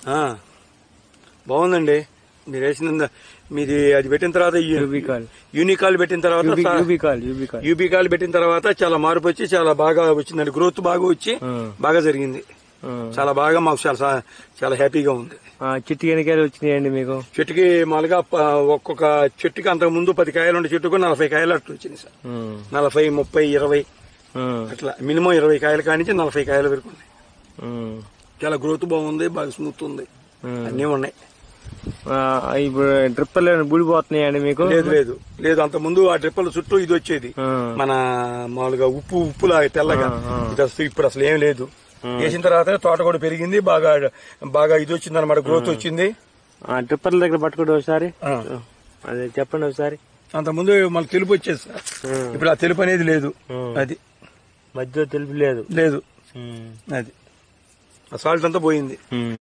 ఆ, బాగుందండి మీరు వేసిన మీది అది పెట్టిన తర్వాత ఈ- యూబికాల్ యూనికాల్ పెట్టిన తర్వాత సా- యూబికాల్ యూబికాల్ యూబికాల్ పెట్టిన తర్వాత చాలా మార్పు వచ్చి చాలా బాగా వచ్చిందండి గ్రోత్ బాగా వచ్చి బాగా జరిగింది చాలా బాగా మాకు చాలా సా- చాలా హ్యాపీగా ఉంది చిట్టి ఎన్నికాయలు వచ్చినాయండి మీకు చెట్టుకి మామూలుగా ప- ఒక్కొక్క చెట్టుకి అంతకు ముందు పది కాయలు ఉండే చెట్టుకు నలభై కాయలు అట్లా వచ్చింది సార్ ఉమ్, నలభై ముప్పై ఇరవై ఉమ్, అట్లా మినిమం ఇరవై కాయల కానించి నలభై కాయల వరకు ఉన్నాయి ఉమ్, చాలా గ్రోత్ బాగుంది బాగా స్మూత్ ఉంది ఉమ్. అన్నీ ఉన్నాయి ఆ, ఇప్పుడు డ్రిప్పర్లు బూడిపోతున్నాయండి మీకు లేదు లేదు లేదు అంత ముందు ఆ ట్రిప్పుల చుట్టూ ఇది వచ్చేది ఆ, మన మామూలుగా ఉప్పు ఉప్పులా తెల్లగా ఆ, ఆ. ఇది అసలు ఇప్పుడు అసలు ఏం లేదు వేసిన తర్వాత తోట కూడా పెరిగింది బాగా బాగా ఇది వచ్చింది అనమాట గ్రోత్ వచ్చింది ఆ, డ్రిప్పర్ల దగ్గర పట్టుకోండి ఒకసారి ఆ. అదే చెప్పండి ఒకసారి అంత ముందు మళ్ళీ తెలుపు వచ్చేది సార్ ఉమ్, ఇప్పుడు ఆ తెలుపు అనేది లేదు ఉమ్. అది మధ్యలో తెలుపు లేదు లేదు ఉమ్, అది ఆ సాల్ట్ అంతా పోయింది ఉమ్.